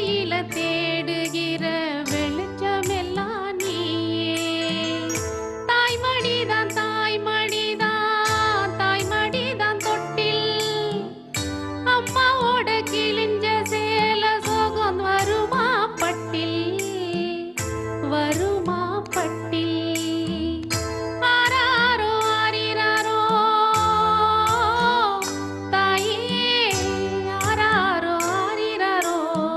இருக்கையில தேடுகிற வெளிச்சமெல்லாம் நீயே தாய்மடிதான் தாய்மடிதான் தாய்மடிதான் தொட்டில் அம்மாவோட கிழிஞ்ச சேல சோகம் வருமா பட்டில் வருமா பட்டில் ஆராரோ ஆரிராரோ தாயே ஆராரோ ஆரிராரோ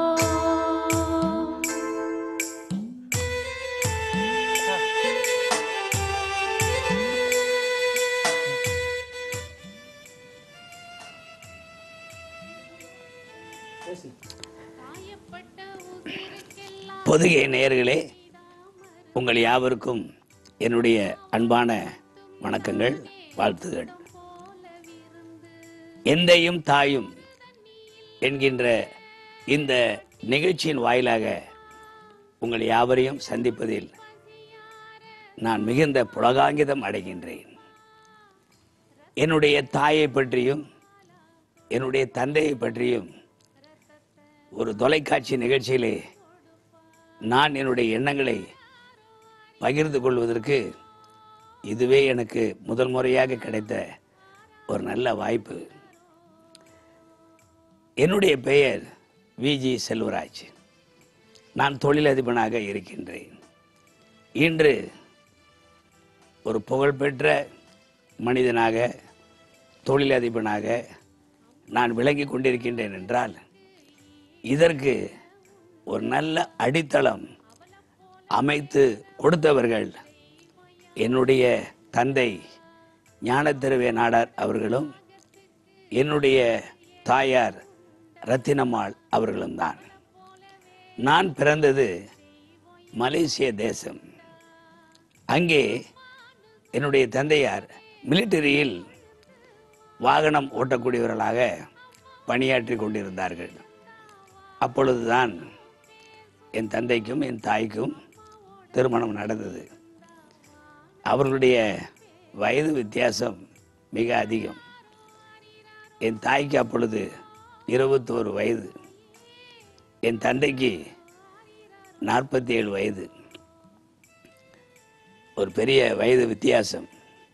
காயப்பட்ட உசிருக்கெல்லாம் பொதுகை நேயர்களே உங்கள் யாவருக்கும் என்னுடைய அன்பான வணக்கங்கள் வாழ்த்துகள் எந்தையும் தாயும் என்கின்ற இந்த நிகழ்ச்சியின் வாயிலாக உங்கள் யாவரையும் சந்திப்பதில் நான் மிகுந்த புலகாங்கிதம் அடைகின்றேன் என்னுடைய தாயை பற்றியும் என்னுடைய தந்தையை பற்றியும் ஒரு தொலைக்காட்சி நிகழ்ச்சியிலே நான் என்னுடைய எண்ணங்களை பகிர்ந்து கொள்வதற்கு இதுவே எனக்கு முதல் முறையாக கிடைத்த ஒரு நல்ல வாய்ப்பு என்னுடைய பெயர் விஜி செல்வராஜ் நான் தொழிலதிபனாக இருக்கின்றேன் இன்று ஒரு புகழ்பெற்ற மனிதனாக தொழிலதிபனாக நான் விளங்கி கொண்டிருக்கின்றேன் என்றால் இதற்கு ஒரு நல்ல அடித்தளம் அமைத்து கொடுத்தவர்கள் என்னுடைய தந்தை ஞானத்திருவே நாடார் அவர்களும் என்னுடைய தாயார் ரத்தினம்மாள் அவர்களும் தான் நான் பிறந்தது மலேசிய தேசம் அங்கே என்னுடைய தந்தையார் மிலிட்டரியில் வாகனம் ஓட்டக்கூடியவர்களாக பணியாற்றி கொண்டிருந்தார்கள் அப்பொழுதுதான் என் தந்தைக்கும் என் தாய்க்கும் திருமணம் நடந்தது அவர்களுடைய வயது வித்தியாசம் மிக அதிகம் என் தாய்க்கு அப்பொழுது இருபத்தோரு வயது என் தந்தைக்கு நாற்பத்தி ஏழு வயது ஒரு பெரிய வயது வித்தியாசம்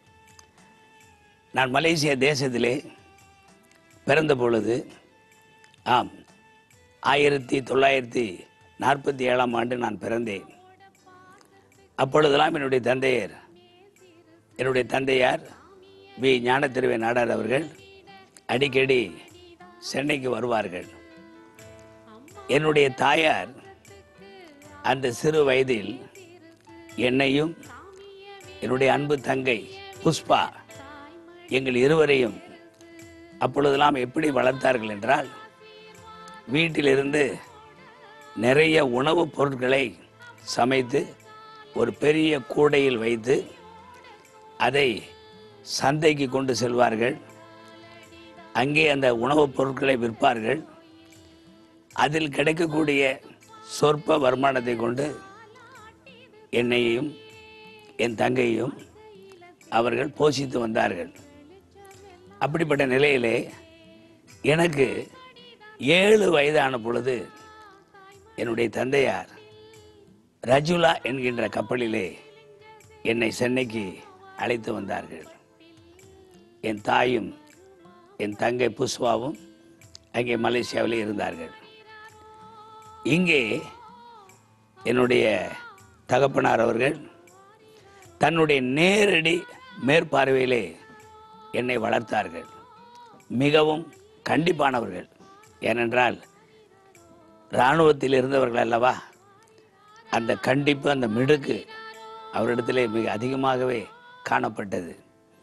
நான் மலேசிய தேசத்திலே பிறந்த பொழுது ஆம் ஆயிரத்தி தொள்ளாயிரத்தி நாற்பத்தி ஏழாம் ஆண்டு நான் பிறந்தேன் அப்பொழுதெல்லாம் என்னுடைய தந்தையர் என்னுடைய தந்தையார் வி ஞானத்திருவை நாடார் அவர்கள் அடிக்கடி சென்னைக்கு வருவார்கள் என்னுடைய தாயார் அந்த சிறு வயதில் என்னையும் என்னுடைய அன்பு தங்கை புஷ்பா எங்கள் இருவரையும் அப்பொழுதெல்லாம் எப்படி வளர்த்தார்கள் என்றால் வீட்டிலிருந்து நிறைய உணவுப் பொருட்களை சமைத்து ஒரு பெரிய கூடையில் வைத்து அதை சந்தைக்கு கொண்டு செல்வார்கள் அங்கே அந்த உணவுப் பொருட்களை விற்பார்கள் அதில் கிடைக்கக்கூடிய சொற்ப வருமானத்தை கொண்டு என்னையும் என் தங்கையும் அவர்கள் போஷித்து வந்தார்கள் அப்படிப்பட்ட நிலையிலே எனக்கு ஏழு வயதான பொழுது என்னுடைய தந்தையார் ரஜுலா என்கின்ற கப்பலிலே என்னை சென்னைக்கு அழைத்து வந்தார்கள் என் தாயும் என் தங்கை புஷ்வாவும் அங்கே மலேசியாவிலே இருந்தார்கள் இங்கே என்னுடைய தகப்பனார் அவர்கள் தன்னுடைய நேரடி மேற்பார்வையிலே என்னை வளர்த்தார்கள் மிகவும் கண்டிப்பானவர்கள் ஏனென்றால் இராணுவத்தில் இருந்தவர்கள் அல்லவா அந்த கண்டிப்பு அந்த மிடுக்கு அவரிடத்திலே மிக அதிகமாகவே காணப்பட்டது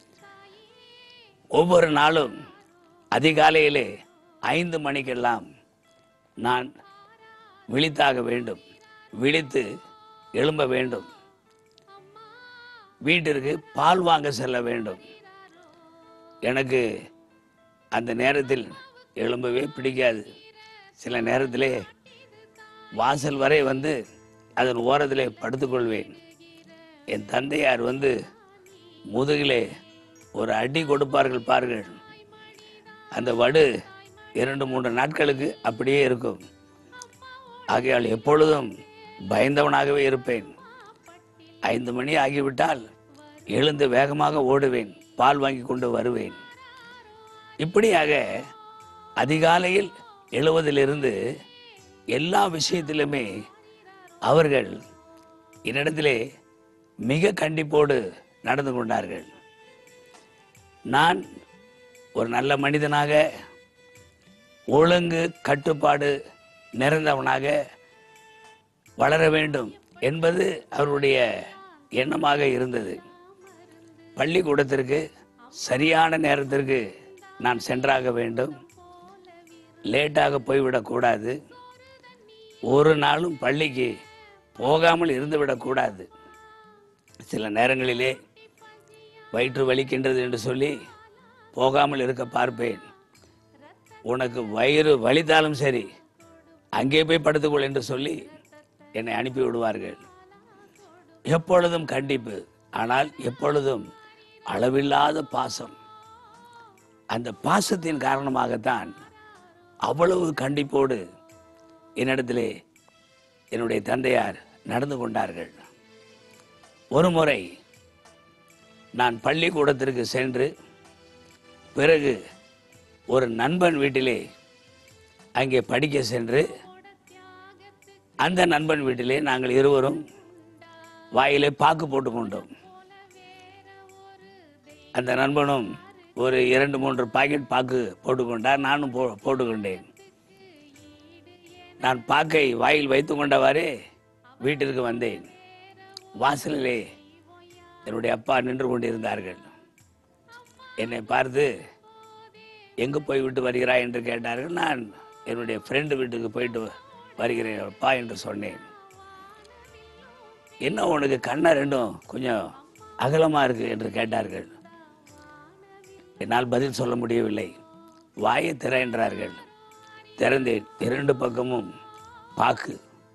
ஒவ்வொரு நாளும் அதிகாலையிலே ஐந்து மணிக்கெல்லாம் நான் விழித்தாக வேண்டும் விழித்து எழும்ப வேண்டும் வீட்டிற்கு பால் வாங்க செல்ல வேண்டும் எனக்கு அந்த நேரத்தில் எழும்பவே பிடிக்காது சில நேரத்திலே வாசல் வரை வந்து அதன் ஓரத்திலே படுத்துக்கொள்வேன் என் தந்தையார் வந்து முதுகிலே ஒரு அடி கொடுப்பார்கள் பாருங்கள் அந்த வடு இரண்டு மூன்று நாட்களுக்கு அப்படியே இருக்கும் ஆகையால் எப்பொழுதும் பயந்தவனாகவே இருப்பேன் ஐந்து மணி ஆகிவிட்டால் எழுந்து வேகமாக ஓடுவேன் பால் வாங்கி கொண்டு வருவேன் இப்படியாக அதிகாலையில் எழுவதிலிருந்து எல்லா விஷயத்திலுமே அவர்கள் என்னிடத்திலே மிக கண்டிப்போடு நடந்து கொண்டார்கள் நான் ஒரு நல்ல மனிதனாக ஒழுங்கு கட்டுப்பாடு நிறைந்தவனாக வளர வேண்டும் என்பது அவருடைய எண்ணமாக இருந்தது பள்ளிக்கூடத்திற்கு சரியான நேரத்திற்கு நான் சென்றாக வேண்டும் லேட்டாக போய்விடக்கூடாது ஒரு நாளும் பள்ளிக்கு போகாமல் இருந்துவிடக்கூடாது சில நேரங்களிலே வயிற்று வலிக்கின்றது என்று சொல்லி போகாமல் இருக்க பார்ப்பேன் உனக்கு வயிறு வலித்தாலும் சரி அங்கே போய் படுத்துக்கொள் என்று சொல்லி என்னை அனுப்பி விடுவார்கள் எப்பொழுதும் கண்டிப்பு ஆனால் எப்பொழுதும் அளவில்லாத பாசம் அந்த பாசத்தின் காரணமாகத்தான் அவ்வளவு கண்டிப்போடு என்னிடத்திலே என்னுடைய தந்தையார் நடந்து கொண்டார்கள் ஒரு முறை நான் பள்ளிக்கூடத்திற்கு சென்று பிறகு ஒரு நண்பன் வீட்டிலே அங்கே படிக்க சென்று அந்த நண்பன் வீட்டிலே நாங்கள் இருவரும் வாயிலே பாக்கு போட்டுக்கொண்டோம் அந்த நண்பனும் ஒரு இரண்டு மூன்று பாக்கெட் பாக்கு போட்டுக்கொண்டார் நானும் போ போட்டுக்கொண்டேன் நான் பாக்கை வாயில் வைத்து கொண்டவாறே வீட்டிற்கு வந்தேன் வாசலிலே என்னுடைய அப்பா நின்று கொண்டிருந்தார்கள் என்னை பார்த்து எங்கே போய் விட்டு வருகிறாய் என்று கேட்டார்கள் நான் என்னுடைய ஃப்ரெண்டு வீட்டுக்கு போயிட்டு வருகிறேன் அப்பா என்று சொன்னேன் என்ன உனக்கு கண்ணை ரெண்டும் கொஞ்சம் அகலமாக இருக்கு என்று கேட்டார்கள் என்னால் பதில் சொல்ல முடியவில்லை வாயை திற என்றார்கள் திறந்தேன் இரண்டு பக்கமும் பாக்கு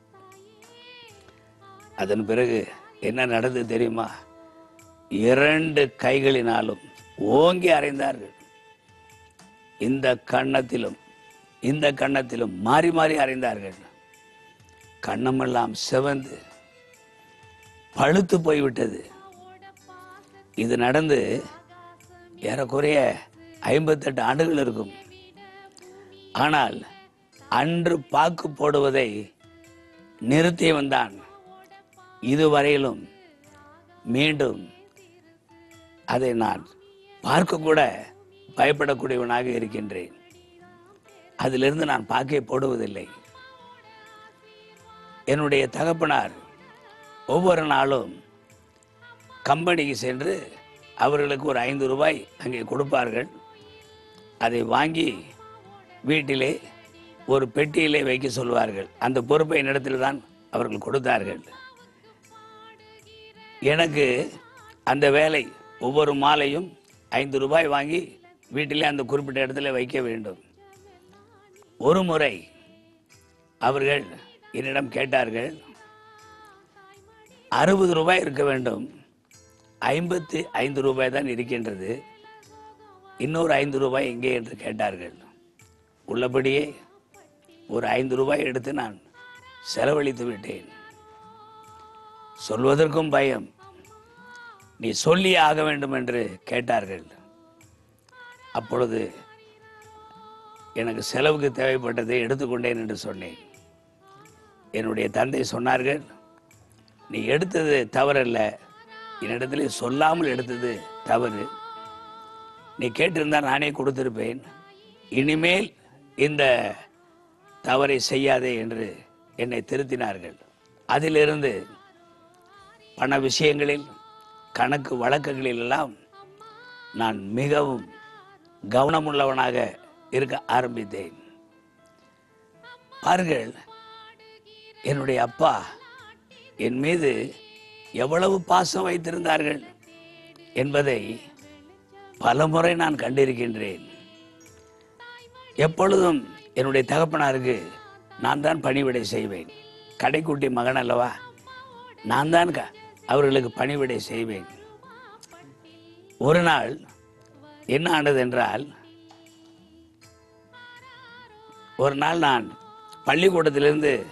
அதன் பிறகு என்ன நடந்தது தெரியுமா இரண்டு கைகளினாலும் ஓங்கி அறைந்தார்கள் இந்த கன்னத்திலும் இந்த கன்னத்திலும் மாறி மாறி அறைந்தார்கள் கண்ணமெல்லாம் சிவந்து பழுத்து போய்விட்டது இது நடந்து ஏறக்குறைய ஐம்பத்தெட்டு ஆண்டுகள் இருக்கும் ஆனால் அன்று பாக்கு போடுவதை நிறுத்தியவன் தான் இதுவரையிலும் மீண்டும் அதை நான் பார்க்க கூட பயப்படக்கூடியவனாக இருக்கின்றேன் அதிலிருந்து நான் பாக்கே போடுவதில்லை என்னுடைய தகப்பனார் ஒவ்வொரு நாளும் கம்பெனிக்கு சென்று அவர்களுக்கு ஒரு ஐந்து ரூபாய் அங்கே கொடுப்பார்கள் அதை வாங்கி வீட்டிலே ஒரு பெட்டியிலே வைக்க சொல்வார்கள் அந்த பொறுப்பை என்னிடத்தில் தான் அவர்கள் கொடுத்தார்கள் எனக்கு அந்த வேலை ஒவ்வொரு மாலையும் ஐந்து ரூபாய் வாங்கி வீட்டிலே அந்த குறிப்பிட்ட இடத்துல வைக்க வேண்டும் ஒரு முறை அவர்கள் என்னிடம் கேட்டார்கள் அறுபது ரூபாய் இருக்க வேண்டும் ஐம்பத்தி ஐந்து ரூபாய் தான் இருக்கின்றது இன்னொரு ஐந்து ரூபாய் எங்கே என்று கேட்டார்கள் உள்ளபடியே ஒரு ஐந்து ரூபாய் எடுத்து நான் செலவழித்து விட்டேன் சொல்வதற்கும் பயம் நீ சொல்லி ஆக வேண்டும் என்று கேட்டார்கள் அப்பொழுது எனக்கு செலவுக்கு தேவைப்பட்டதை எடுத்துக்கொண்டேன் என்று சொன்னேன் என்னுடைய தந்தை சொன்னார்கள் நீ எடுத்தது தவறல்ல என்னிடத்திலே சொல்லாமல் எடுத்தது தவறு நீ கேட்டிருந்தா நானே கொடுத்திருப்பேன் இனிமேல் இந்த தவறை செய்யாதே என்று என்னை திருத்தினார்கள் அதிலிருந்து பண விஷயங்களில் கணக்கு வழக்குகளில் எல்லாம் நான் மிகவும் கவனமுள்ளவனாக இருக்க ஆரம்பித்தேன் பாருங்கள் என்னுடைய அப்பா என் மீது எவ்வளவு பாசம் வைத்திருந்தார்கள் என்பதை பலமுறை நான் கண்டிருக்கின்றேன் எப்பொழுதும் என்னுடைய தகப்பனாருக்கு நான் தான் பணிவிடை செய்வேன் கடைக்குட்டி மகன் அல்லவா நான் தான் க- அவர்களுக்கு பணிவிடை செய்வேன் ஒரு நாள் என்ன ஆனது என்றால் ஒரு நாள் நான் பள்ளிக்கூடத்திலிருந்து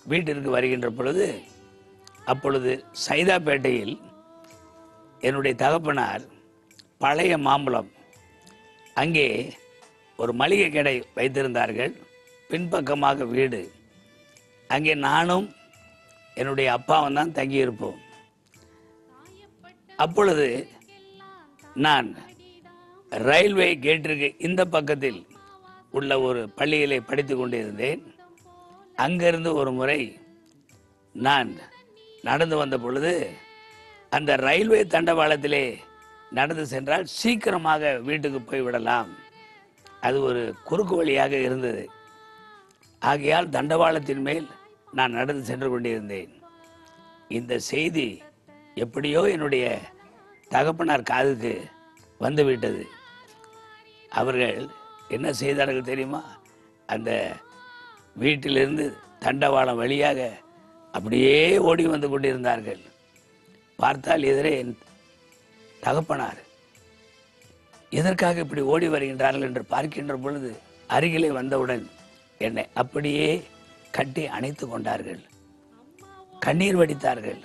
வீட்டிற்கு வருகின்ற பொழுது அப்பொழுது சைதாப்பேட்டையில் என்னுடைய தகப்பனார் பழைய மாம்பழம் அங்கே ஒரு மளிகை கடை வைத்திருந்தார்கள் பின்பக்கமாக வீடு அங்கே நானும் என்னுடைய அப்பாவும் தான் தங்கியிருப்போம் அப்பொழுது நான் ரயில்வே கேட்டிற்கு இந்த பக்கத்தில் உள்ள ஒரு பள்ளியிலே படித்து கொண்டிருந்தேன் அங்கிருந்து ஒரு முறை நான் நடந்து வந்த பொழுது அந்த ரயில்வே தண்டவாளத்திலே நடந்து சென்றால் சீக்கிரமாக வீட்டுக்கு போய்விடலாம் அது ஒரு குறுக்கு வழியாக இருந்தது ஆகையால் தண்டவாளத்தின் மேல் நான் நடந்து சென்று கொண்டிருந்தேன் இந்த செய்தி எப்படியோ என்னுடைய தகப்பனார் காதுக்கு வந்துவிட்டது அவர்கள் என்ன செய்தார்கள் தெரியுமா அந்த வீட்டிலிருந்து தண்டவாளம் வழியாக அப்படியே ஓடி வந்து கொண்டிருந்தார்கள் பார்த்தால் எதிரே என் தகப்பனார் எதற்காக இப்படி ஓடி வருகின்றார்கள் என்று பார்க்கின்ற பொழுது அருகிலே வந்தவுடன் என்னை அப்படியே கட்டி அணைத்து கொண்டார்கள் கண்ணீர் வடித்தார்கள்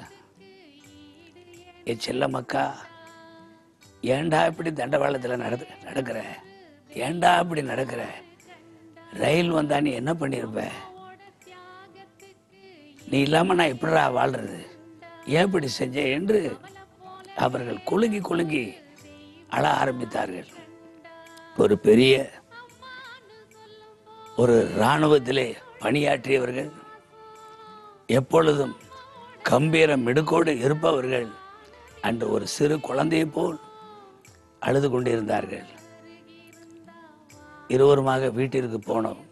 என் செல்லமக்கா ஏன்டா இப்படி தண்டவாளத்தில் நட நடக்கிற ஏன்டா இப்படி நடக்கிற ரயில் வந்தா நீ என்ன பண்ணியிருப்ப நீ இல்லாம நான் எப்படிடா வாழ்றது ஏன் இப்படி செஞ்ச என்று அவர்கள் குலுங்கி குலுங்கி அழ ஆரம்பித்தார்கள் ஒரு பெரிய ஒரு இராணுவத்திலே பணியாற்றியவர்கள் எப்பொழுதும் கம்பீர மிடுக்கோடு இருப்பவர்கள் அன்று ஒரு சிறு குழந்தையைப் போல் அழுது கொண்டிருந்தார்கள் இருவருமாக வீட்டிற்கு போனோம்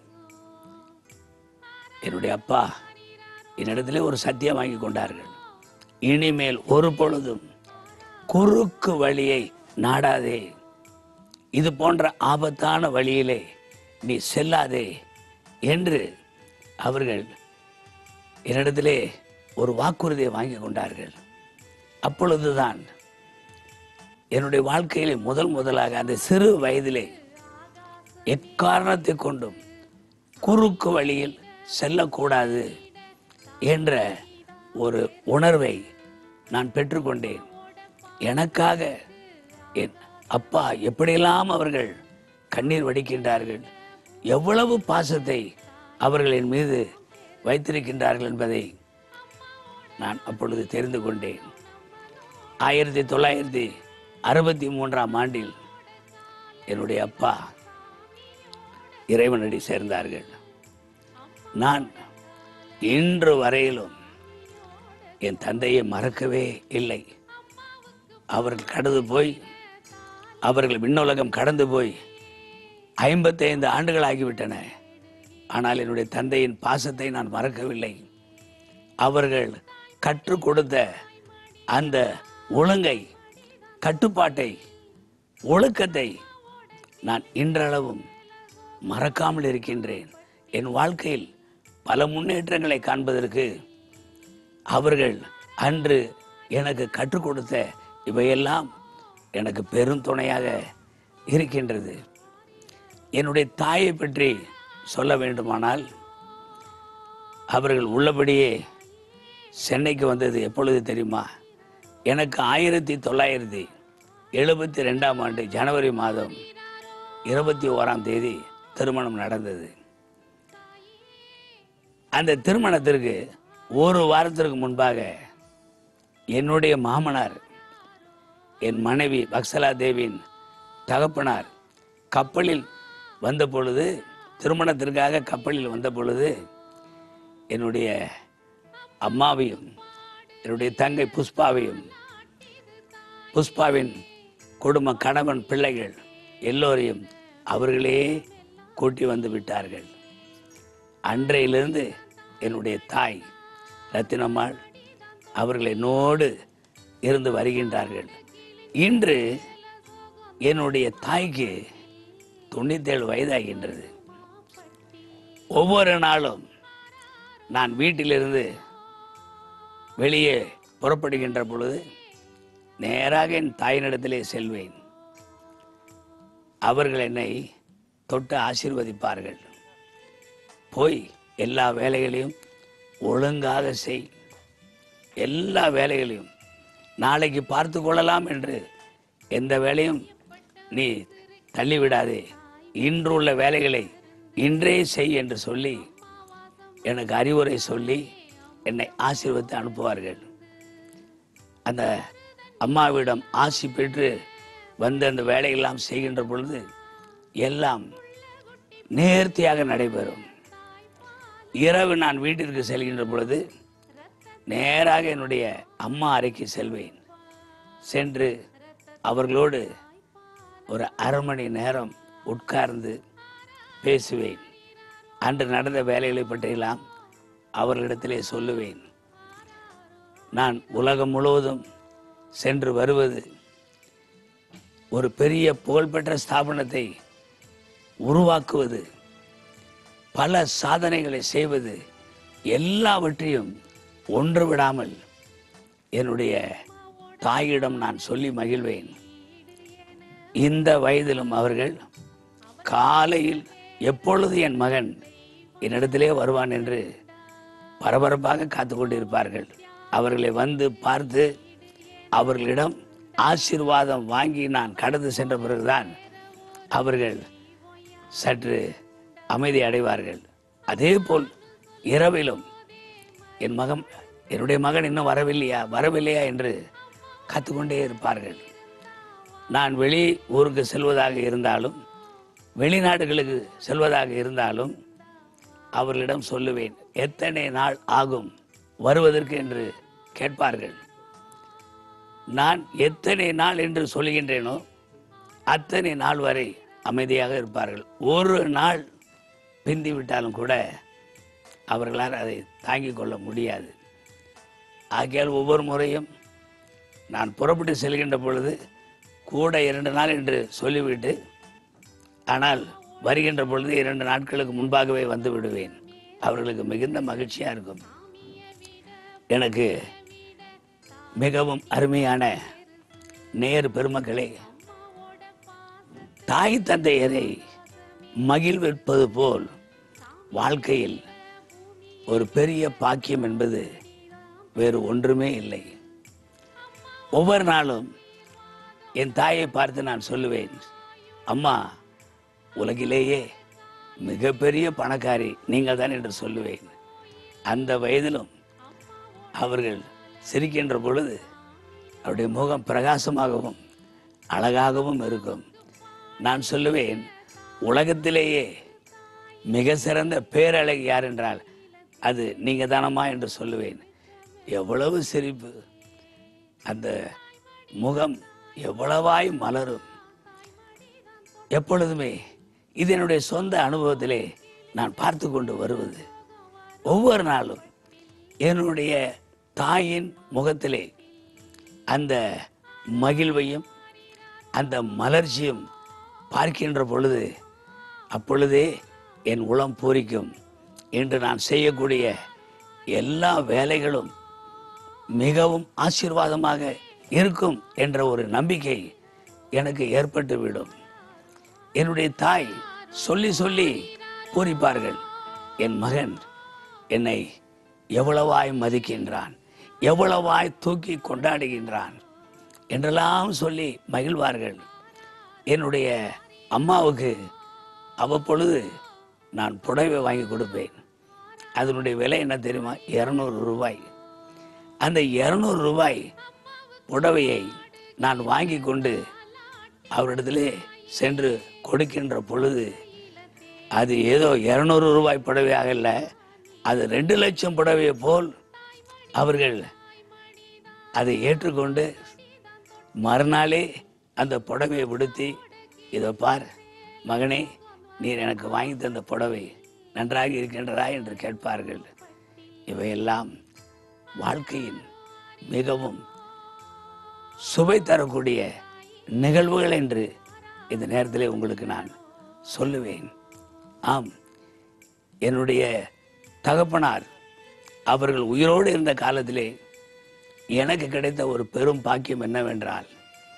என்னுடைய அப்பா என்னிடத்திலே ஒரு சத்தியம் வாங்கி கொண்டார்கள் இனிமேல் ஒரு பொழுதும் குறுக்கு வழியை நாடாதே இது போன்ற ஆபத்தான வழியிலே நீ செல்லாதே என்று அவர்கள் என்னிடத்திலே ஒரு வாக்குறுதியை வாங்கி கொண்டார்கள் அப்பொழுதுதான் என்னுடைய வாழ்க்கையிலே முதல் முதலாக அந்த சிறு வயதிலே எக்காரணத்தை கொண்டும் குறுக்கு வழியில் செல்லக்கூடாது என்ற ஒரு உணர்வை நான் பெற்றுக்கொண்டேன் எனக்காக என் அப்பா எப்படியெல்லாம் அவர்கள் கண்ணீர் வடிக்கின்றார்கள் எவ்வளவு பாசத்தை அவர்கள் என் மீது வைத்திருக்கின்றார்கள் என்பதை நான் அப்பொழுது தெரிந்து கொண்டேன் ஆயிரத்தி தொள்ளாயிரத்தி அறுபத்தி மூன்றாம் ஆண்டில் என்னுடைய அப்பா இறைவனடி சேர்ந்தார்கள் நான் இன்று வரையிலும் என் தந்தையை மறக்கவே இல்லை அவர்கள் கடந்து போய் அவர்கள் விண்ணுலகம் கடந்து போய் ஐம்பத்தைந்து ஆண்டுகள் ஆகிவிட்டன ஆனால் என்னுடைய தந்தையின் பாசத்தை நான் மறக்கவில்லை அவர்கள் கற்றுக் கொடுத்த அந்த ஒழுங்கை கட்டுப்பாட்டை ஒழுக்கத்தை நான் இன்றளவும் மறக்காமல் இருக்கின்றேன் என் வாழ்க்கையில் பல முன்னேற்றங்களை காண்பதற்கு அவர்கள் அன்று எனக்கு கற்றுக் கொடுத்த இவையெல்லாம் எனக்கு பெரும் துணையாக இருக்கின்றது என்னுடைய தாயை பற்றி சொல்ல வேண்டுமானால் அவர்கள் உள்ளபடியே சென்னைக்கு வந்தது எப்பொழுது தெரியுமா எனக்கு ஆயிரத்தி தொள்ளாயிரத்தி எழுபத்தி ரெண்டாம் ஆண்டு ஜனவரி மாதம் இருபத்தி ஓராம் தேதி திருமணம் நடந்தது அந்த திருமணத்திற்கு ஒரு வாரத்திற்கு முன்பாக என்னுடைய மாமனார் என் மனைவி பக்சலா தேவியின் தகப்பனார் கப்பலில் வந்த பொழுது திருமணத்திற்காக கப்பலில் வந்த பொழுது என்னுடைய அம்மாவையும் என்னுடைய தங்கை புஷ்பாவையும் புஷ்பாவின் குடும்ப கணவன் பிள்ளைகள் எல்லோரையும் அவர்களே கூட்டி வந்து விட்டார்கள் அன்றையிலிருந்து என்னுடைய தாய் ரத்தினம்மாள் அவர்கள் என்னோடு இருந்து வருகின்றார்கள் இன்று என்னுடைய தாய்க்கு தொண்ணூத்தேழு வயதாகின்றது ஒவ்வொரு நாளும் நான் வீட்டிலிருந்து வெளியே புறப்படுகின்ற பொழுது நேராக என் தாயினிடத்திலே செல்வேன் அவர்கள் என்னை தொட்டு ஆசீர்வதிப்பார்கள் போய் எல்லா வேலைகளையும் ஒழுங்காக செய் எல்லா வேலைகளையும் நாளைக்கு பார்த்து கொள்ளலாம் என்று எந்த வேலையும் நீ தள்ளிவிடாதே இன்றுள்ள வேலைகளை இன்றே செய் என்று சொல்லி எனக்கு அறிவுரை சொல்லி என்னை ஆசீர்வதித்து அனுப்புவார்கள் அந்த அம்மாவிடம் ஆசி பெற்று வந்து அந்த வேலையெல்லாம் செய்கின்ற பொழுது எல்லாம் நேர்த்தியாக நடைபெறும் இரவு நான் வீட்டிற்கு செல்கின்ற பொழுது நேராக என்னுடைய அம்மா அறைக்கு செல்வேன் சென்று அவர்களோடு ஒரு அரை மணி நேரம் உட்கார்ந்து பேசுவேன் அன்று நடந்த வேலைகளை பற்றியெல்லாம் அவர்களிடத்திலே சொல்லுவேன் நான் உலகம் முழுவதும் சென்று வருவது ஒரு பெரிய புகழ்பெற்ற ஸ்தாபனத்தை உருவாக்குவது பல சாதனைகளை செய்வது எல்லாவற்றையும் ஒன்று விடாமல் என்னுடைய தாயிடம் நான் சொல்லி மகிழ்வேன் இந்த வயதிலும் அவர்கள் காலையில் எப்பொழுது என் மகன் என்னிடத்திலே வருவான் என்று பரபரப்பாக காத்து கொண்டிருப்பார்கள் அவர்களை வந்து பார்த்து அவர்களிடம் ஆசீர்வாதம் வாங்கி நான் கடந்து சென்ற பிறகுதான் அவர்கள் சற்று அமைதி அடைவார்கள் அதே போல் இரவிலும் என் மகன் என்னுடைய மகன் இன்னும் வரவில்லையா வரவில்லையா என்று காத்துக்கொண்டே இருப்பார்கள் நான் வெளி ஊருக்கு செல்வதாக இருந்தாலும் வெளிநாடுகளுக்கு செல்வதாக இருந்தாலும் அவர்களிடம் சொல்லுவேன் எத்தனை நாள் ஆகும் வருவதற்கு என்று கேட்பார்கள் நான் எத்தனை நாள் என்று சொல்கின்றேனோ அத்தனை நாள் வரை அமைதியாக இருப்பார்கள் ஒரு நாள் பிந்தி விட்டாலும் கூட அவர்களால் அதை தாங்கிக் கொள்ள முடியாது ஆகையால் ஒவ்வொரு முறையும் நான் புறப்பட்டு செல்கின்ற பொழுது கூட இரண்டு நாள் என்று சொல்லிவிட்டு ஆனால் வருகின்ற பொழுது இரண்டு நாட்களுக்கு முன்பாகவே வந்து விடுவேன் அவர்களுக்கு மிகுந்த மகிழ்ச்சியாக இருக்கும் எனக்கு மிகவும் அருமையான நேர் பெருமக்களே தாய் தந்தையரை மகிழ்விப்பது போல் வாழ்க்கையில் ஒரு பெரிய பாக்கியம் என்பது வேறு ஒன்றுமே இல்லை ஒவ்வொரு நாளும் என் தாயை பார்த்து நான் சொல்லுவேன் அம்மா உலகிலேயே மிகப்பெரிய பணக்காரி நீங்கள் தான் என்று சொல்லுவேன் அந்த வயதிலும் அவர்கள் சிரிக்கின்ற பொழுது அவருடைய முகம் பிரகாசமாகவும் அழகாகவும் இருக்கும் நான் சொல்லுவேன் உலகத்திலேயே மிக சிறந்த பேரழகி யார் என்றால் அது நீங்க தானம்மா என்று சொல்லுவேன் எவ்வளவு சிரிப்பு அந்த முகம் எவ்வளவாய் மலரும் எப்பொழுதுமே இது என்னுடைய சொந்த அனுபவத்திலே நான் பார்த்து கொண்டு வருவது ஒவ்வொரு நாளும் என்னுடைய தாயின் முகத்திலே அந்த மகிழ்வையும் அந்த மலர்ச்சியும் பார்க்கின்ற பொழுது அப்பொழுதே என் உளம் பூரிக்கும் இன்று நான் செய்யக்கூடிய எல்லா வேலைகளும் மிகவும் ஆசீர்வாதமாக இருக்கும் என்ற ஒரு நம்பிக்கை எனக்கு ஏற்பட்டுவிடும் என்னுடைய தாய் சொல்லி சொல்லி பூரிப்பார்கள் என் மகன் என்னை எவ்வளவாய் மதிக்கின்றான் எவ்வளவாய் தூக்கி கொண்டாடுகின்றான் என்றெல்லாம் சொல்லி மகிழ்வார்கள் என்னுடைய அம்மாவுக்கு அவ்வப்பொழுது நான் புடவை வாங்கி கொடுப்பேன் அதனுடைய விலை என்ன தெரியுமா இரநூறு ரூபாய் அந்த இரநூறு ரூபாய் புடவையை நான் வாங்கி கொண்டு அவரிடத்திலே சென்று கொடுக்கின்ற பொழுது அது ஏதோ இரநூறு ரூபாய் புடவையாக இல்லை அது ரெண்டு லட்சம் புடவையை போல் அவர்கள் அதை ஏற்றுக்கொண்டு மறுநாளே அந்த புடவையை விடுத்தி இதோ பார் மகனே நீர் எனக்கு வாங்கி தந்த புடவை நன்றாக இருக்கின்றதா என்று கேட்பார்கள் இவையெல்லாம் வாழ்க்கையின் மிகவும் சுவை தரக்கூடிய நிகழ்வுகள் என்று இந்த நேரத்திலே உங்களுக்கு நான் சொல்லுவேன் ஆம் என்னுடைய தகப்பனார் அவர்கள் உயிரோடு இருந்த காலத்திலே எனக்கு கிடைத்த ஒரு பெரும் பாக்கியம் என்னவென்றால்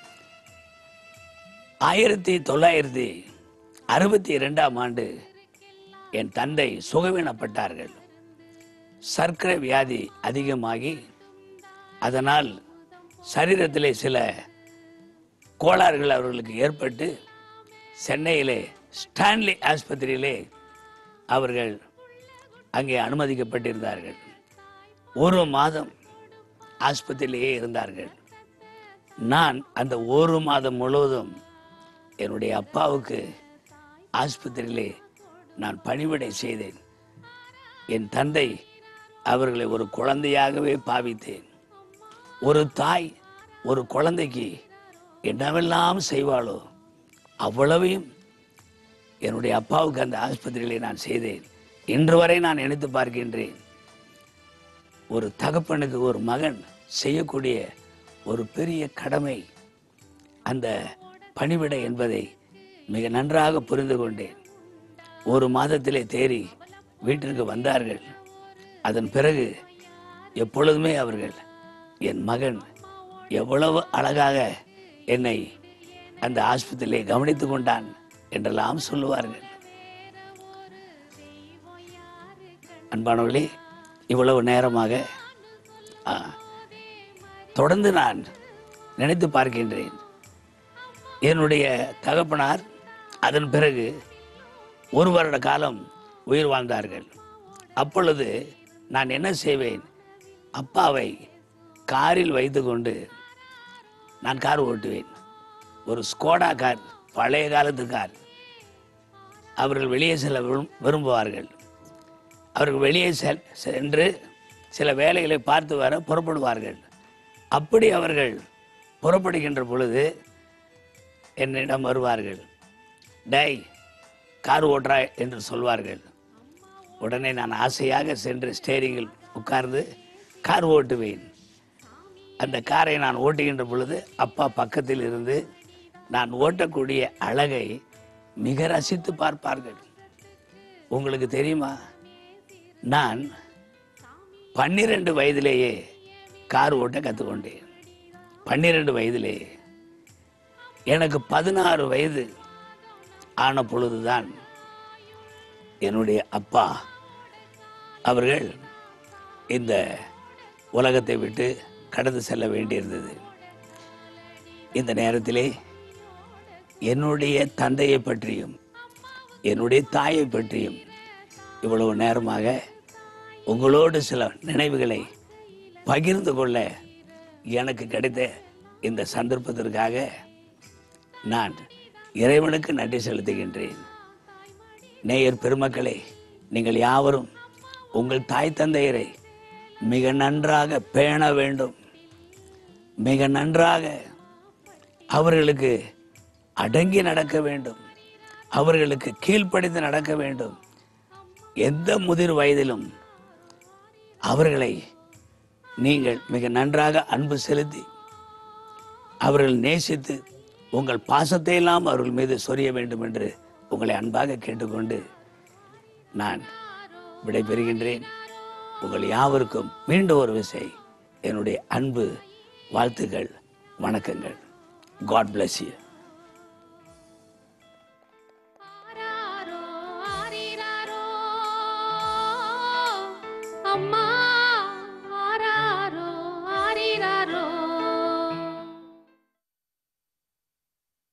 ஆயிரத்தி தொள்ளாயிரத்தி அறுபத்தி இரண்டாம் ஆண்டு என் தந்தை சுகவீனப்பட்டார்கள் சர்க்கரை வியாதி அதிகமாகி அதனால் சரீரத்திலே சில கோளாறுகள் அவர்களுக்கு ஏற்பட்டு சென்னையிலே ஸ்டான்லி ஆஸ்பத்திரியிலே அவர்கள் அங்கே அனுமதிக்கப்பட்டிருந்தார்கள் ஒரு மாதம் ஆஸ்பத்திரியிலேயே இருந்தார்கள் நான் அந்த ஒரு மாதம் முழுவதும் என்னுடைய அப்பாவுக்கு ஆஸ்பத்திரியிலே நான் பணிவிடை செய்தேன் என் தந்தை அவர்களை ஒரு குழந்தையாகவே பாவித்தேன் ஒரு தாய் ஒரு குழந்தைக்கு என்னவெல்லாம் செய்வாளோ அவ்வளவையும் என்னுடைய அப்பாவுக்கு அந்த ஆஸ்பத்திரியிலே நான் செய்தேன் இன்று வரை நான் நினைத்து பார்க்கின்றேன் ஒரு தகப்பனுக்கு ஒரு மகன் செய்யக்கூடிய ஒரு பெரிய கடமை அந்த பணிவிடை என்பதை மிக நன்றாக புரிந்து கொண்டேன் ஒரு மாதத்திலே தேறி வீட்டிற்கு வந்தார்கள் அதன் பிறகு எப்பொழுதுமே அவர்கள் என் மகன் எவ்வளவு அழகாக என்னை அந்த ஆஸ்பத்திரியிலே கவனித்து கொண்டான் என்றெல்லாம் சொல்லுவார்கள் அன்பானவர்களே இவ்வளவு நேரமாக ஆ, தொடர்ந்து நான் நினைத்து பார்க்கின்றேன் என்னுடைய தகப்பனார் அதன் பிறகு ஒரு வருட காலம் உயிர் வாழ்ந்தார்கள் அப்பொழுது நான் என்ன செய்வேன் அப்பாவை காரில் வைத்துக்கொண்டு நான் கார் ஓட்டுவேன் ஒரு ஸ்கோடா கார் பழைய காலத்து கார் அவர்கள் வெளியே செல்ல விரும்- விரும்புவார்கள் அவர்கள் வெளியே செல் சென்று சில வேலைகளை பார்த்து வர புறப்படுவார்கள் அப்படி அவர்கள் புறப்படுகின்ற பொழுது என்னிடம் வருவார்கள் டேய் கார் ஓட்டுறா என்று சொல்வார்கள் உடனே நான் ஆசையாக சென்று ஸ்டேரிங்கில் உட்கார்ந்து கார் ஓட்டுவேன் அந்த காரை நான் ஓட்டுகின்ற பொழுது அப்பா பக்கத்தில் இருந்து நான் ஓட்டக்கூடிய அழகை மிக ரசித்து பார்ப்பார்கள் உங்களுக்கு தெரியுமா நான் பன்னிரண்டு வயதிலேயே கார் ஓட்ட கற்றுக்கொண்டேன் பன்னிரண்டு வயதிலேயே எனக்கு பதினாறு வயது ஆன பொழுதுதான் என்னுடைய அப்பா அவர்கள் இந்த உலகத்தை விட்டு கடந்து செல்ல வேண்டியிருந்தது இந்த நேரத்திலே என்னுடைய தந்தையை பற்றியும் என்னுடைய தாயை பற்றியும் இவ்வளவு நேரமாக உங்களோடு சில நினைவுகளை பகிர்ந்து கொள்ள எனக்கு கிடைத்த இந்த சந்தர்ப்பத்திற்காக நான் இறைவனுக்கு நன்றி செலுத்துகின்றேன் நேயர் பெருமக்களே நீங்கள் யாவரும் உங்கள் தாய் தந்தையரை மிக நன்றாக பேண வேண்டும் மிக நன்றாக அவர்களுக்கு அடங்கி நடக்க வேண்டும் அவர்களுக்கு கீழ்ப்படிந்து நடக்க வேண்டும் எந்த முதிர் வயதிலும் அவர்களை நீங்கள் மிக நன்றாக அன்பு செலுத்தி அவர்கள் நேசித்து உங்கள் பாசத்தை எல்லாம் அவர்கள் மீது சொரிய வேண்டும் என்று உங்களை அன்பாக கேட்டுக்கொண்டு நான் விடைபெறுகின்றேன் உங்கள் யாவருக்கும் மீண்டும் ஒரு விசை என்னுடைய அன்பு வாழ்த்துக்கள் வணக்கங்கள் காட் bless you ஆராரோ ஆரிராரோ அம்மா ஆராரோ ஆரிராரோ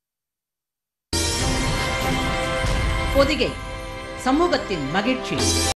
பொதிகை சமூகத்தின் மகிழ்ச்சி